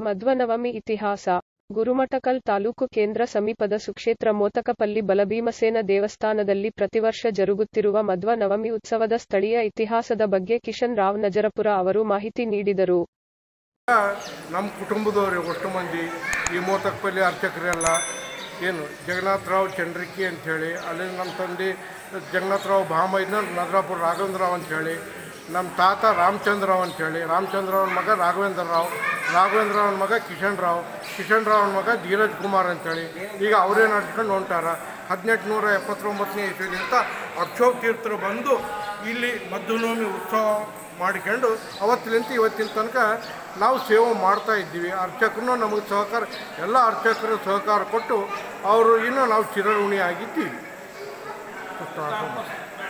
ಮಧ್ವನವಮಿ ಇತಿಹಾಸ ಗುರುಮಠಕಲ್ ತಾಲೂಕು ಕೇಂದ್ರ ಸಮೀಪದ ಸುಕ್ಷೇತ್ರ ಮೋತಕಪಲ್ಲಿ ಬಲಭೀಮಸೇನ ದೇವಸ್ಥಾನದಲ್ಲಿ ಪ್ರತಿವರ್ಷ ಜರುಗುತ್ತಿರುವ ಮಧ್ವ ನವಮಿ ಉತ್ಸವದ ಸ್ಥಳೀಯ ಇತಿಹಾಸದ ಬಗ್ಗೆ ಕಿಶನ್ ರಾವ್ ನಜರಪುರ ಅವರು ಮಾಹಿತಿ ನೀಡಿದರು ನಮ್ಮ ಕುಟುಂಬದವ್ರು ಅಷ್ಟು ಮಂದಿ ಈ ಮೋತಕಪಲ್ಲಿ ಅರ್ಚಕರೆಲ್ಲ ಏನು ಜಗನ್ನಾಥರಾವ್ ಚಂಡ್ರಿಕಿ ಅಂಥೇಳಿ ಅಲ್ಲಿ ನಮ್ಮ ತಂದೆ ಜಗನ್ನಾಥರಾವ್ ಭಾಮೈದ್ನ ನಗರಾಪುರ ರಾಘವೇಂದ್ರರಾವ್ ಅಂಥೇಳಿ ನಮ್ಮ ತಾತ ರಾಮಚಂದ್ರರಾವ್ ಅಂಥೇಳಿ ರಾಮಚಂದ್ರರಾವ್ನ ಮಗ ರಾಘವೇಂದ್ರ ರಾವ್ ರಾಘವೇಂದ್ರ ರಾವ್ನ ಮಗ ಕಿಶನ್ ರಾವ್ ಕಿಶನ್ ರಾವ್ನ ಮಗ ಧೀರಜ್ ಕುಮಾರ್ ಅಂಥೇಳಿ ಈಗ ಅವರೇ ನಡ್ಸ್ಕೊಂಡು ಹೊಂಟಾರ ಹದಿನೆಂಟು ನೂರ ಎಪ್ಪತ್ತೊಂಬತ್ತನೇ ಇಸ್ವಿಲಿಂದ ಅಕ್ಷೋಭ ತೀರ್ಥರು ಬಂದು ಇಲ್ಲಿ ಮಧ್ವನವಮಿ ಉತ್ಸವ ಮಾಡಿಕೊಂಡು ಅವತ್ತಿನಿಂದ ಇವತ್ತಿನ ತನಕ ನಾವು ಸೇವೆ ಮಾಡ್ತಾ ಇದ್ದೀವಿ ಅರ್ಚಕರು ನಮಗೆ ಸಹಕಾರ ಎಲ್ಲ ಅರ್ಚಕರು ಸಹಕಾರ ಕೊಟ್ಟು ಅವರು ಇನ್ನೂ ನಾವು ಚಿರಋಣಿ ಆಗಿದ್ದೀವಿ